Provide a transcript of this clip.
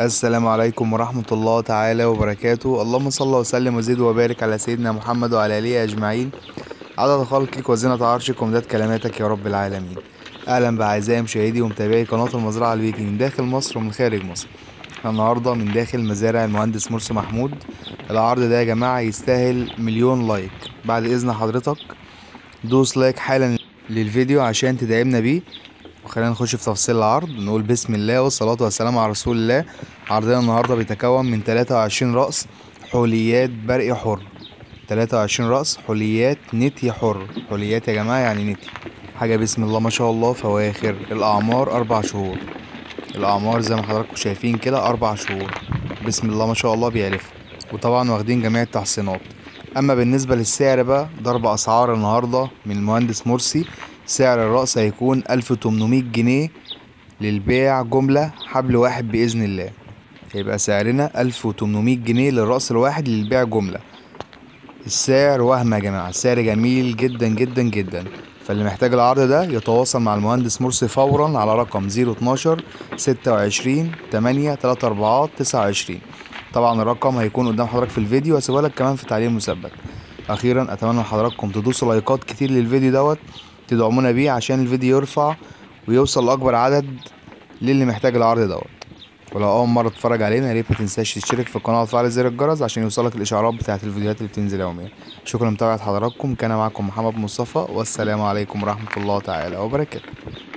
السلام عليكم ورحمة الله تعالى وبركاته اللهم صل وسلم وزد وبارك على سيدنا محمد وعلى آله أجمعين عدد خلقك وزنة عرشك ومداد كلماتك يا رب العالمين أهلا بأعزائي مشاهدي ومتابعي قناة المزرعة البيتي من داخل مصر ومن خارج مصر احنا النهاردة من داخل مزارع المهندس مرسي محمود العرض ده يا جماعة يستاهل مليون لايك بعد إذن حضرتك دوس لايك حالا للفيديو عشان تدعمنا بيه وخلينا نخش في تفاصيل العرض نقول بسم الله والصلاة والسلام على رسول الله عرضنا النهاردة بيتكون من 23 رأس حوليات برق حر 23 رأس حوليات نتي حر حوليات يا جماعة يعني نتي حاجة بسم الله ما شاء الله فواخر الأعمار أربع شهور الأعمار زي ما حضراتكم شايفين كده أربع شهور بسم الله ما شاء الله بيعرفوا وطبعا واخدين جميع التحصينات أما بالنسبة للسعر بقى ضرب أسعار النهاردة من المهندس مرسي سعر الرأس هيكون 1800 جنيه للبيع جملة حبل واحد بإذن الله هيبقى سعرنا 1800 جنيه للرأس الواحد للبيع جملة السعر وهم يا جماعة سعر جميل جدا جدا جدا فاللي محتاج العرض ده يتواصل مع المهندس مرسي فورا على رقم 012 26 8 34 29 طبعا الرقم هيكون قدام حضرتك في الفيديو وهسيبها لك كمان في تعليق مثبت اخيرا اتمنى من حضراتكم تدوسوا لايكات كتير للفيديو دوت تدعمونا بيه عشان الفيديو يرفع ويوصل لاكبر عدد للي محتاج العرض دوت ولو اول مره تتفرج علينا يا ريت ما تنساش تشترك في القناه وتفعل زر الجرس عشان يوصلك الاشعارات بتاعه الفيديوهات اللي بتنزل يوميا شكرا لمتابعه حضراتكم كان معكم محمد مصطفى والسلام عليكم ورحمه الله تعالى وبركاته